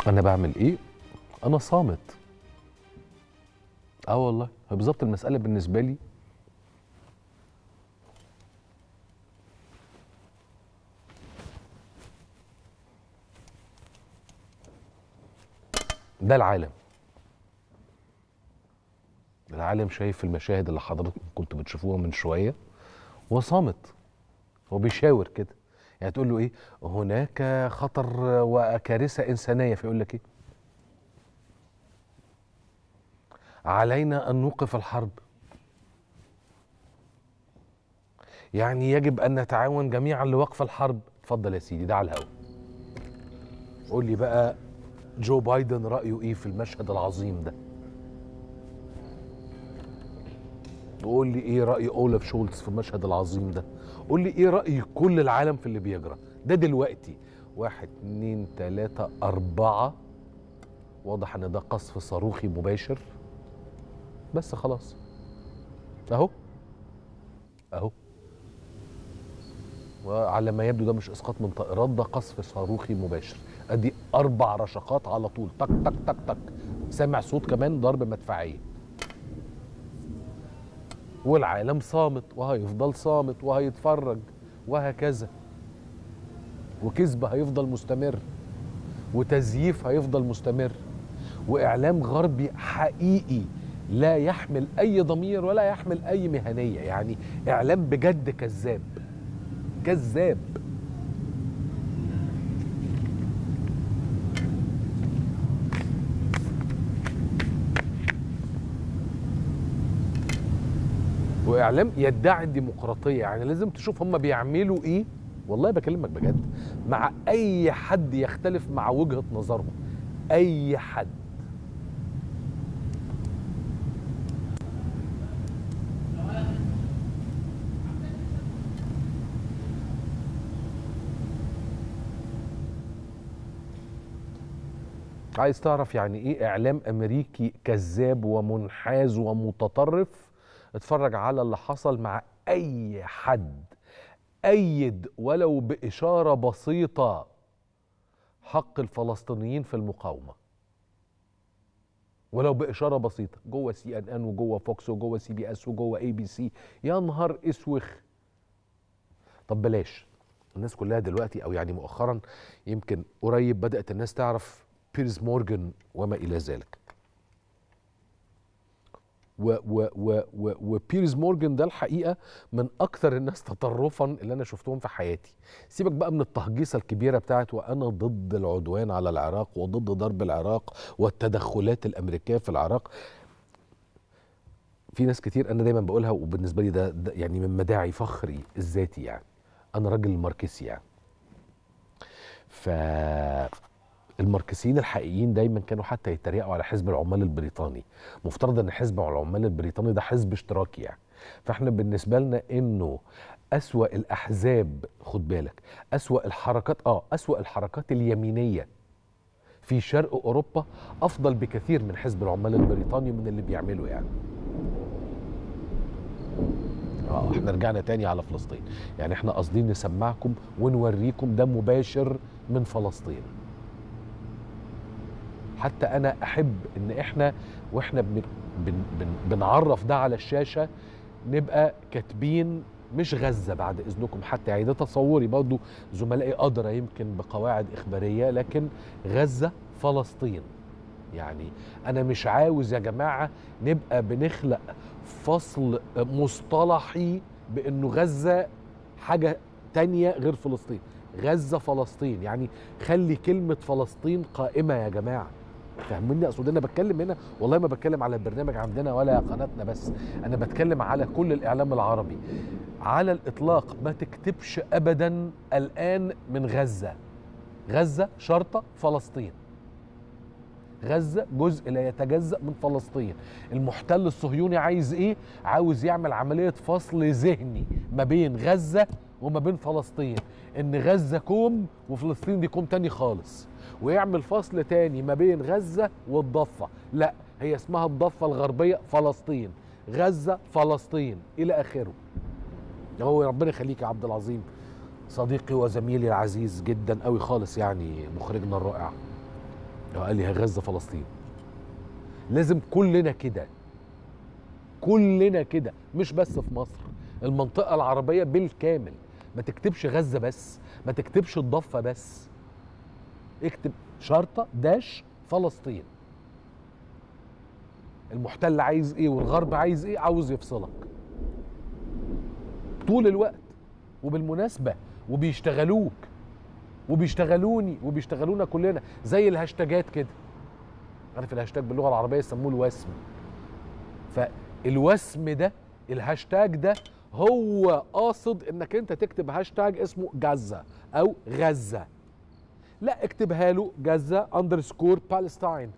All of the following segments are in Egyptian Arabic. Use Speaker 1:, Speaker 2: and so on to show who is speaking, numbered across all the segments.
Speaker 1: انا بعمل ايه انا صامت اه والله هو بالظبط المساله بالنسبه لي ده العالم العالم شايف المشاهد اللي حضراتكم كنتوا بتشوفوها من شويه هو صامت هو بيشاور كده يعني تقول له ايه هناك خطر وكارثه انسانيه فيقول لك ايه علينا ان نوقف الحرب يعني يجب ان نتعاون جميعا لوقف الحرب اتفضل يا سيدي ده على الهوا قول لي بقى جو بايدن رايه ايه في المشهد العظيم ده وقول لي ايه راي اولف شولتز في المشهد العظيم ده قول لي ايه راي كل العالم في اللي بيجرى ده دلوقتي واحد اتنين تلاتة أربعة واضح ان ده قصف صاروخي مباشر بس خلاص اهو اهو وعلى ما يبدو ده مش اسقاط من طائرات ده قصف صاروخي مباشر ادي اربع رشقات على طول تك تك تك تك سامع صوت كمان ضرب مدفعيه والعالم صامت وهيفضل صامت وهيتفرج وهكذا وكذب هيفضل مستمر وتزييف هيفضل مستمر واعلام غربي حقيقي لا يحمل اي ضمير ولا يحمل اي مهنيه يعني اعلام بجد كذاب كذاب واعلام يدعي الديمقراطيه يعني لازم تشوف هم بيعملوا ايه والله بكلمك بجد مع اي حد يختلف مع وجهه نظرهم اي حد عايز تعرف يعني ايه اعلام امريكي كذاب ومنحاز ومتطرف اتفرج على اللي حصل مع اي حد ايد ولو باشاره بسيطه حق الفلسطينيين في المقاومه ولو باشاره بسيطه جوه سي ان ان وجوه فوكس وجوه سي بي اس وجوه اي بي سي يا نهار اسوخ طب بلاش الناس كلها دلوقتي او يعني مؤخرا يمكن قريب بدات الناس تعرف بيرز مورجان وما الى ذلك و و و و وبيرز مورجان ده الحقيقه من اكثر الناس تطرفا اللي انا شفتهم في حياتي سيبك بقى من التهجيصه الكبيره بتاعت وانا ضد العدوان على العراق وضد ضرب العراق والتدخلات الامريكيه في العراق في ناس كتير انا دايما بقولها وبالنسبه لي ده, ده يعني من مداعي فخري الذاتي يعني انا راجل ماركسي يعني ف الماركسيين الحقيقيين دايما كانوا حتى يتريقوا على حزب العمال البريطاني مفترض ان حزب العمال البريطاني ده حزب اشتراكي يعني فاحنا بالنسبه لنا انه اسوا الاحزاب خد بالك اسوا الحركات اه اسوا الحركات اليمينيه في شرق اوروبا افضل بكثير من حزب العمال البريطاني من اللي بيعمله يعني اه احنا رجعنا تاني على فلسطين يعني احنا قاصدين نسمعكم ونوريكم ده مباشر من فلسطين حتى انا احب ان احنا واحنا بن بن بن بنعرف ده على الشاشه نبقى كاتبين مش غزه بعد اذنكم حتى يعني ده تصوري برضه زملائي ادرى يمكن بقواعد اخباريه لكن غزه فلسطين يعني انا مش عاوز يا جماعه نبقى بنخلق فصل مصطلحي بانه غزه حاجه تانية غير فلسطين غزه فلسطين يعني خلي كلمه فلسطين قائمه يا جماعه فاهميني اقصد انا بتكلم هنا والله ما بتكلم على البرنامج عندنا ولا قناتنا بس انا بتكلم على كل الاعلام العربي على الاطلاق ما تكتبش ابدا الان من غزه غزه شرطه فلسطين غزه جزء لا يتجزا من فلسطين المحتل الصهيوني عايز ايه عاوز يعمل عمليه فصل ذهني ما بين غزه وما بين فلسطين ان غزه كوم وفلسطين دي كوم تاني خالص ويعمل فصل تاني ما بين غزة والضفة لا هي اسمها الضفة الغربية فلسطين غزة فلسطين إلى آخره هو ربنا يخليك يا عبد العظيم صديقي وزميلي العزيز جدا قوي خالص يعني مخرجنا الرائع لو قال لي غزه فلسطين لازم كلنا كده كلنا كده مش بس في مصر المنطقه العربيه بالكامل ما تكتبش غزه بس ما تكتبش الضفه بس اكتب شرطه داش فلسطين المحتل عايز ايه والغرب عايز ايه عاوز يفصلك طول الوقت وبالمناسبه وبيشتغلوك وبيشتغلوني وبيشتغلونا كلنا زي الهاشتاجات كده عارف الهاشتاج باللغه العربيه يسموه الوسم فالوسم ده الهاشتاج ده هو قاصد انك انت تكتب هاشتاج اسمه جزة او غزة لا اكتبها له جزة اندرسكور بالستاين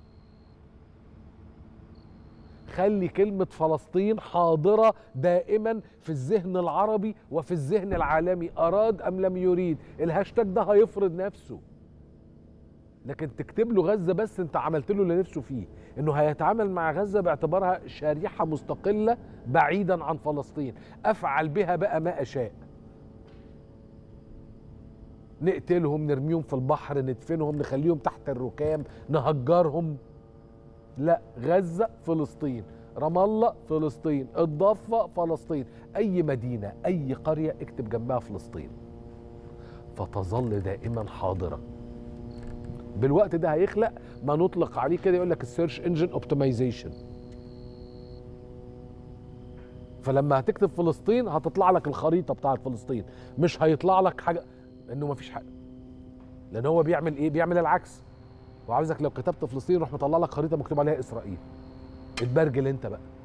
Speaker 1: خلي كلمة فلسطين حاضرة دائما في الذهن العربي وفي الذهن العالمي أراد أم لم يريد الهاشتاج ده هيفرض نفسه لكن تكتب له غزة بس انت عملت له اللي نفسه فيه انه هيتعامل مع غزة باعتبارها شريحة مستقلة بعيدا عن فلسطين افعل بها بقى ما اشاء نقتلهم نرميهم في البحر ندفنهم نخليهم تحت الركام نهجرهم لا غزة فلسطين رام الله فلسطين الضفة فلسطين أي مدينة أي قرية اكتب جنبها فلسطين فتظل دائما حاضرة بالوقت ده هيخلق ما نطلق عليه كده يقول لك السيرش انجن اوبتمايزيشن فلما هتكتب فلسطين هتطلع لك الخريطة بتاعت فلسطين مش هيطلع لك حاجة انه مفيش حاجة لان هو بيعمل ايه بيعمل العكس وعاوزك لو كتبت فلسطين يروح مطلع لك خريطه مكتوب عليها اسرائيل اتبرجل انت بقى